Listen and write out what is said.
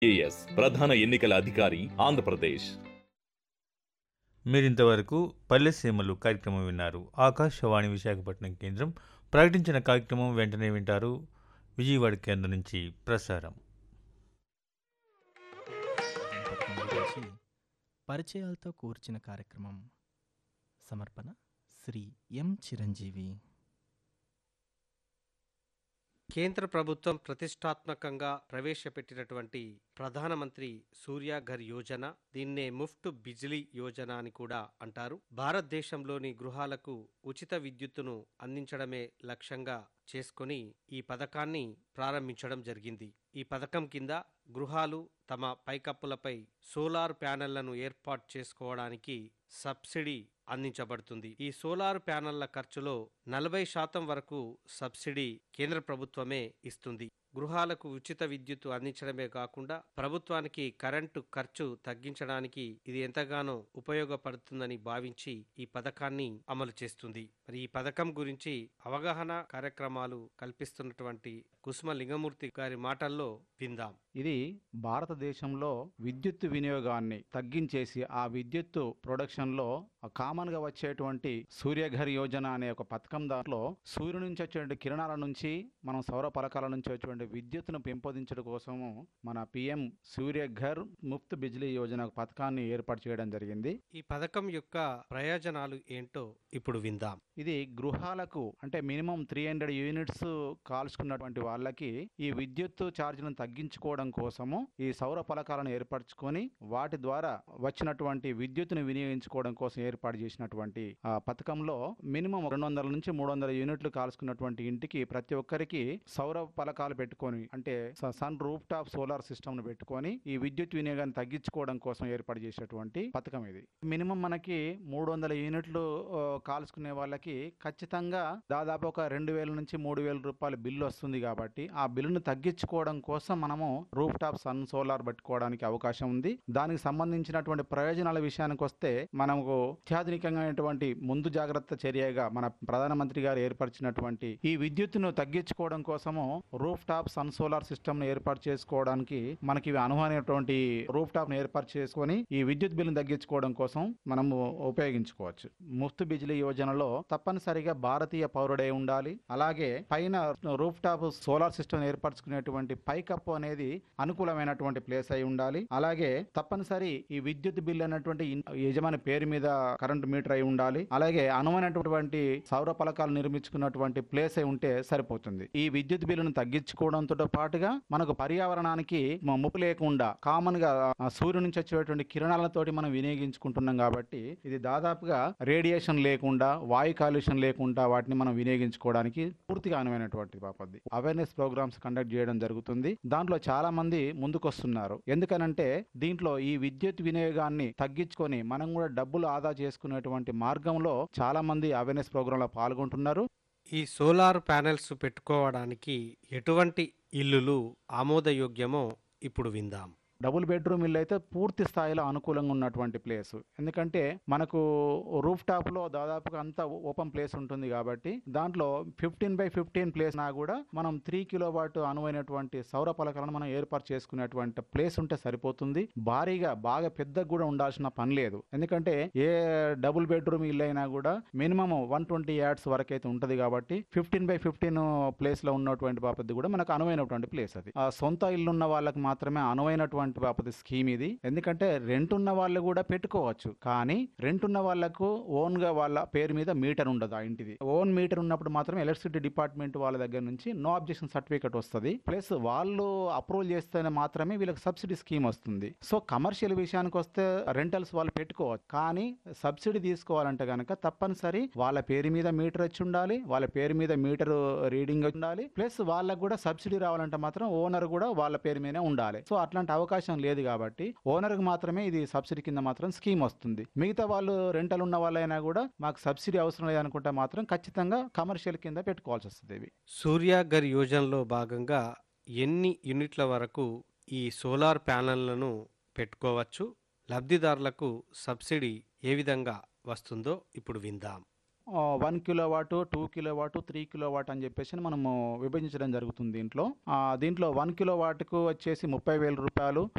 as ప్రధాన ఎన్నికల అధికారి ఆంధ్రప్రదేశ్ మీరింతవరకు పల్లె సీమలు కార్యక్రమం విన్నారు ఆకాశవాణి విశాఖపట్నం కేంద్రం ప్రకటించిన కార్యక్రమం వెంటనే వింటారు విజయవాడ కేంద్రం నుంచి ప్రసారం పథకం గురించి పరిచయాలతో కూర్చిన కార్యక్రమం సమర్పణ శ్రీ ఎం చిరంజీవి కేంద్ర ప్రభుత్వం ప్రతిష్టాత్మకంగా ప్రవేశపెట్టినటువంటి ప్రధానమంత్రి సూర్య ఘర్ యోజన దీన్నే ముఫ్ట్ బిజిలీ యోజన అని కూడా అంటారు భారతదేశంలోని గృహాలకు ఉచిత విద్యుత్తును అందించడమే లక్ష్యంగా చేసుకొని ఈ పథకాన్ని ప్రారంభించడం జరిగింది ఈ పథకం కింద గృహాలు తమ పైకప్పులపై సోలార్ ప్యానెళ్లను ఏర్పాటు చేసుకోవడానికి సబ్సిడీ అందించబడుతుంది ఈ సోలార్ ప్యానెళ్ల ఖర్చులో నలభై శాతం వరకు సబ్సిడీ కేంద్ర ప్రభుత్వమే ఇస్తుంది గృహాలకు ఉచిత విద్యుత్తు అందించడమే కాకుండా ప్రభుత్వానికి కరెంటు ఖర్చు తగ్గించడానికి ఇది ఎంతగానో ఉపయోగపడుతుందని భావించి ఈ పథకాన్ని అమలు చేస్తుంది మరి ఈ పథకం గురించి అవగాహన కార్యక్రమాలు కల్పిస్తున్నటువంటి కుసుమ లింగమూర్తి గారి మాటల్లో విందాం ఇది భారతదేశంలో విద్యుత్ వినియోగాన్ని తగ్గించేసి ఆ విద్యుత్తు ప్రొడక్షన్లో కామన్గా వచ్చేటువంటి సూర్యఘర్ యోజన అనే ఒక పథకం దాంట్లో సూర్యుడి నుంచి వచ్చే కిరణాల నుంచి మనం సౌర పలకాల నుంచి వచ్చేటువంటి విద్యుత్తును పెంపొందించడం కోసము మన పిఎం సూర్యఘర్ ముఫ్త్ బిజ్లీ యోజన పథకాన్ని ఏర్పాటు చేయడం జరిగింది ఈ పథకం యొక్క ప్రయోజనాలు ఏంటో ఇప్పుడు విందాం ఇది గృహాలకు అంటే మినిమం త్రీ హండ్రెడ్ యూనిట్స్ కాల్చుకున్నటువంటి వాళ్ళకి ఈ విద్యుత్ ఛార్జీలను తగ్గించుకోవడం కోసము ఈ సౌర పలకాలను ఏర్పరచుకొని వాటి ద్వారా వచ్చినటువంటి విద్యుత్తును వినియోగించుకోవడం కోసం ఏర్పాటు చేసినటువంటి ఆ పథకంలో మినిమం రెండు వందల నుంచి మూడు వందల యూనిట్లు కాల్చుకున్నటువంటి ఇంటికి ప్రతి ఒక్కరికి సౌర పలకాలు పెట్టుకొని అంటే స- sun roof top solar system ను పెట్టుకొని ఈ విద్యుత్ వినియోగాన్ని తగ్గించుకోవడం కోసం ఏర్పాటు చేసేటువంటి పథకం ఇది మినిమం మనకి మూడు వందల యూనిట్లు ఆ, కాల్చుకునే వాళ్ళకి ఖచ్చితంగా దాదాపు ఒక రెండు వేల నుంచి మూడు వేల రూపాయల బిల్లు వస్తుంది కాబట్టి ఆ బిల్లును తగ్గించుకోవడం కోసం మనము రూఫ్ టాప్ సన్ సోలార్ పెట్టుకోవడానికి అవకాశం ఉంది దానికి సంబంధించినటువంటి ప్రయోజనాల విషయానికి వస్తే మనకు అత్యాధునికమైనటువంటి ముందు జాగ్రత్త చర్యగా మన ప్రధానమంత్రి గారు ఏర్పరిచినటువంటి ఈ విద్యుత్తును తగ్గించుకోవడం కోసము roof top sun solar system ను ఏర్పాటు చేసుకోవడానికి మనకి ఇవి అనువైనటువంటి రూఫ్ టాప్ ను ఏర్పాటు చేసుకొని ఈ విద్యుత్ బిల్లును తగ్గించుకోవడం కోసం మనము ఉపయోగించుకోవచ్చు ముఫ్త్ బిజిలీ యోజనలో తప్పనిసరిగా భారతీయ పౌరుడై ఉండాలి అలాగే పైన రూఫ్ టాప్ సోలార్ సిస్టమ్ ఏర్పరచుకునేటువంటి పైకప్పు అనేది అనుకూలమైనటువంటి ప్లేస్ అయి ఉండాలి అలాగే తప్పనిసరి ఈ విద్యుత్ బిల్ అనేటువంటి ఇన్- యజమాని పేరు మీద కరెంట్ మీటర్ అయి ఉండాలి అలాగే అనువైనటువంటి సౌర పలకాలు నిర్మించుకున్నటువంటి ప్లేస్ అయి ఉంటే సరిపోతుంది ఈ విద్యుత్ బిల్లును తగ్గించుకోవడంతో పాటుగా మనకు పర్యావరణానికి మ- ముప్పు లేకుండా కామన్ గా ఆ, సూర్యుడి నుంచి వచ్చేటువంటి కిరణాలతోటి మనం వినియోగించుకుంటున్నాం కాబట్టి ఇది దాదాపుగా రేడియేషన్ లేకుండా వాయు కాలుష్యం లేకుండా వాటిని మనం వినియోగించుకోవడానికి పూర్తిగా అనువైనటువంటి పద్ధతి అవేర్నెస్ ప్రోగ్రామ్స్ కండక్ట్ చేయడం జరుగుతుంది దాంట్లో చాలా మంది ముందుకొస్తున్నారు ఎందుకనంటే దీంట్లో ఈ విద్యుత్ వినియోగాన్ని తగ్గించుకొని మనం కూడా డబ్బులు ఆదా చేసుకునేటువంటి మార్గంలో చాలా మంది అవేర్నెస్ ప్రోగ్రాంలో పాల్గొంటున్నారు ఈ సోలార్ ప్యానెల్స్ పెట్టుకోవడానికి ఎటువంటి ఇల్లులు ఆమోదయోగ్యమో ఇప్పుడు విందాం డబుల్ బెడ్రూమ్ ఇల్లు అయితే పూర్తి స్థాయిలో అనుకూలంగా ఉన్నటువంటి ప్లేస్ ఎందుకంటే మనకు రూఫ్ టాప్ లో దాదాపుగా అంతా ఓపెన్ ప్లేస్ ఉంటుంది కాబట్టి దాంట్లో ఫిఫ్టీన్ బై ఫిఫ్టీన్ ప్లేస్ నా కూడా మనం త్రీ కిలో వాట్ అనువైనటువంటి సౌర పలకలను మనం ఏర్పాటు చేసుకునేటువంటి ప్లేస్ ఉంటే సరిపోతుంది భారీగా బాగా పెద్దగా కూడా ఉండాల్సిన పని లేదు ఎందుకంటే ఏ డబుల్ బెడ్రూమ్ ఇల్లు అయినా కూడా మినిమం వన్ ట్వంటీ యాడ్స్ వరకు అయితే ఉంటది కాబట్టి ఫిఫ్టీన్ బై ఫిఫ్టీన్ ప్లేస్ లో ఉన్నటువంటి బాపతి కూడా మనకు అనువైనటువంటి ప్లేస్ అది ఆ సొంత ఇల్లు ఉన్న వాళ్ళకి మాత్రమే అనువైనటువంటి బాపతి స్కీమ్ ఇది ఎందుకంటే రెంట్ ఉన్న వాళ్ళు కూడా పెట్టుకోవచ్చు కానీ రెంట్ ఉన్న వాళ్ళకు ఓన్ గా వాళ్ళ పేరు మీద మీటర్ ఉండదు ఆ ఇంటిది ఓన్ మీటర్ ఉన్నప్పుడు మాత్రం ఎలక్ట్రిసిటీ డిపార్ట్మెంట్ వాళ్ళ దగ్గర నుంచి నో అబ్జెక్షన్ సర్టిఫికేట్ వస్తుంది ప్లస్ వాళ్ళు అప్రూవల్ చేస్తేనే మాత్రమే వీళ్ళకి సబ్సిడీ స్కీమ్ వస్తుంది సో కమర్షియల్ విషయానికి వస్తే రెంటల్స్ వాళ్ళు పెట్టుకోవచ్చు కానీ సబ్సిడీ తీసుకోవాలంటే కనుక తప్పనిసరి వాళ్ళ పేరు మీద మీటర్ వచ్చి ఉండాలి వాళ్ళ పేరు మీద మీటర్ రీడింగ్ ఉండాలి ప్లస్ వాళ్ళకు కూడా సబ్సిడీ రావాలంటే మాత్రం ఓనర్ కూడా వాళ్ళ పేరు మీదనే ఉండాలి సో అట్లాంటి అవకాశం లేదు కాబట్టి ఓనర్ కి మాత్రమే ఇది సబ్సిడీ కింద మాత్రం స్కీమ్ వస్తుంది మిగతా వాళ్ళు రెంటల్ ఉన్న వాళ్ళైనా కూడా మాకు సబ్సిడీ అవసరం లేదనుకుంటే మాత్రం ఖచ్చితంగా కమర్షియల్ కింద పెట్టుకోవాల్సి వస్తుంది ఇవి సూర్యాగర్ యోజనలో భాగంగా ఎన్ని యూనిట్ల వరకు ఈ సోలార్ ప్యానెళ్లను పెట్టుకోవచ్చు లబ్ధిదారులకు సబ్సిడీ ఏ విధంగా వస్తుందో ఇప్పుడు విందాం one kilowatt two kilowatt three kilowatt అని చెప్పేసి మనము విభజించడం జరుగుతుంది దీంట్లో ఆ, దీంట్లో వన్ కిలో వాట్కు వచ్చేసి ముప్పై వేల రూపాయలు